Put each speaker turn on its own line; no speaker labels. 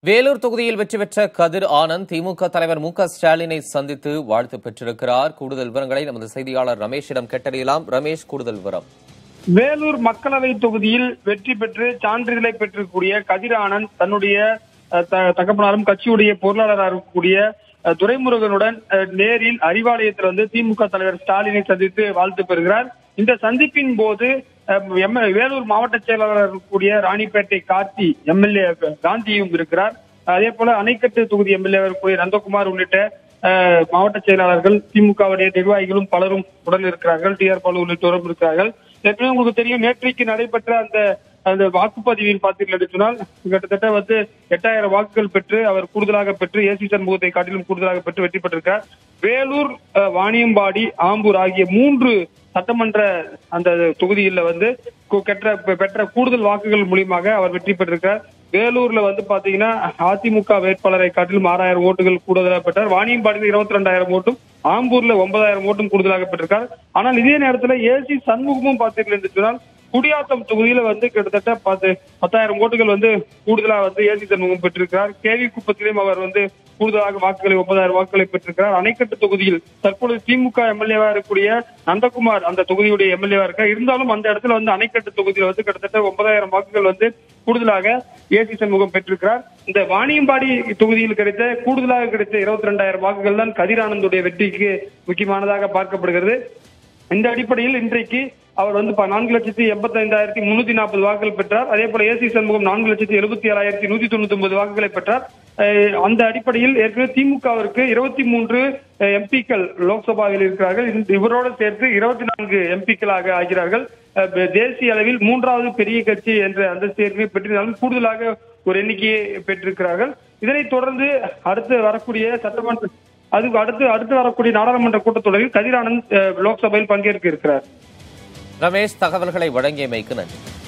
வேலூர் தொகுதியில் வெற்றி பெற்ற கதிர் ஆனந்த் திமுக தலைவர் மு க ஸ்டாலினை சந்தித்து வாழ்த்து பெற்றிருக்கிறார் கூடுதல் விவரங்களை நமது செய்தியாளர் ரமேஷிடம் கேட்டறியலாம் ரமேஷ் கூடுதல் விவரம்
வேலூர் மக்களவை தொகுதியில் வெற்றி பெற்று சான்றிதழை பெற்றிருக்கக்கூடிய கதிர் ஆனந்த் தன்னுடைய அஹ், த- தகப்பனாரும் கட்சியுடைய பொருளாளராக இருக்கக்கூடிய அஹ், துரைமுருகனுடன் அஹ், நேரில் அறிவாலயத்தில் வந்து திமுக தலைவர் ஸ்டாலினை சந்தித்து வாழ்த்து பெறுகிறார் இந்த சந்திப்பின் போது அஹ், எம் வேலூர் மாவட்ட செயலாளர் இருக்கக்கூடிய ராணிப்பேட்டை கார்த்தி எம்எல்ஏ காந்தியும் இருக்கிறார் அதே போல அணைக்கட்டு தொகுதி எம்எல்ஏ இருக்கக்கூடிய நந்தகுமார் உள்ளிட்ட அஹ், மாவட்ட செயலாளர்கள் திமுகவுடைய நிர்வாகிகளும் பலரும் உடன் இருக்கிறார்கள் டி ஆர் பாலு உள்ளிட்டோரும் இருக்கிறார்கள் ஏற்கனவே உங்களுக்கு தெரியும் நேற்றைக்கு நடைபெற்ற அந்த அந்த வாக்குப்பதிவில் பார்த்தீர்கள் என்று சொன்னால் கிட்டத்தட்ட வந்து எட்டாயிரம் வாக்குகள் பெற்று அவர் கூடுதலாக பெற்று ஏசி சண்முகத்தை காட்டிலும் கூடுதலாக பெற்று வெற்றி பெற்றிருக்கார் வேலூர் அஹ், வாணியம்பாடி ஆம்பூர் ஆகிய மூன்று சட்டமன்ற அந்த தொகுதியில வந்து கு- பெற்ற பெற்ற கூடுதல் வாக்குகள் மூலியமாக அவர் வெற்றி பெற்றிருக்கார் வேலூர்ல வந்து பாத்தீங்கன்னா அதிமுக வேட்பாளரை காட்டிலும் ஆறாயிரம் ஓட்டுகள் கூடுதலாக பெற்றார் வாணியம்பாடியில் இருபத்தி ரெண்டாயிரம் ஓட்டும் ஆம்பூர்ல ஒன்பதாயிரம் ஓட்டும் கூடுதலாக பெற்றிருக்கார் ஆனால் இதே நேரத்துல ஏசி சண்முகமும் பார்த்தீர்கள் என்று சொன்னால் குடியாத்தம் தொகுதியில வந்து கிட்டத்தட்ட பத்து பத்தாயிரம் ஓட்டுகள் வந்து கூடுதலா வந்து ஏசி சண்முகம் பெற்றிருக்கிறார் கேவி குப்பத்திலும் அவர் வந்து கூடுதலாக வாக்குகளை ஒன்பதாயிரம் வாக்குகளை பெற்றிருக்கிறார் அணைக்கட்டு தொகுதியில் தற்பொழுது திமுக எம்எல்ஏவா இருக்கக்கூடிய நந்தகுமார் அந்த தொகுதியுடைய எம்எல்ஏவா இருக்கார் இருந்தாலும் அந்த இடத்துல வந்து அணைக்கட்டு தொகுதியில் வந்து கிட்டத்தட்ட ஒன்பதாயிரம் வாக்குகள் வந்து கூடுதலாக ஏசி சண்முகம் பெற்றிருக்கிறார் இந்த வாணியம்பாடி தொகுதியில் கிடைத்த கூடுதலாக கிடைத்த இருபத்தி ரெண்டாயிரம் வாக்குகள் தான் கதிரானந்துடைய வெற்றிக்கு முக்கியமானதாக பார்க்கப்படுகிறது இந்த அடிப்படையில் இன்றைக்கு அவர் வந்து ப- நான்கு லட்சத்தி எண்பத்தி ஐந்தாயிரத்தி முன்னூத்தி நாற்பது வாக்குகள் பெற்றார் அதே போல ஏசி சண்முகம் நான்கு லட்சத்தி எழுபத்தி ஏழாயிரத்தி நூத்தி தொண்ணூத்தி ஒன்பது வாக்குகளை பெற்றார் அஹ் அந்த அடிப்படையில் ஏற்கனவே திமுகவிற்கு இருபத்தி மூன்று எம்பிக்கள் லோக்சபாவில் இருக்கிறார்கள் இந்த- இவரோடு சேர்த்து இருபத்தி நான்கு எம்பிக்களாக ஆகிறார்கள் அஹ் ப- தேசிய அளவில் மூன்றாவது பெரிய கட்சி என்ற அந்த தேர்வை பெற்றிருந்தாலும் கூடுதலாக ஒரு எண்ணிக்கையை பெற்றிருக்கிறார்கள் இதனைத் தொடர்ந்து அடுத்து வரக்கூடிய சட்டமன்ற அதுக்கு அடுத்து அடுத்து வரக்கூடிய நாடாளுமன்ற கூட்டத்தொடரில் கதிரானந்த் அஹ், லோக்சபையில் பங்கேற்க இருக்கிறார்
ரமேஷ் தகவல்களை வழங்கியமைக்கு நன்றி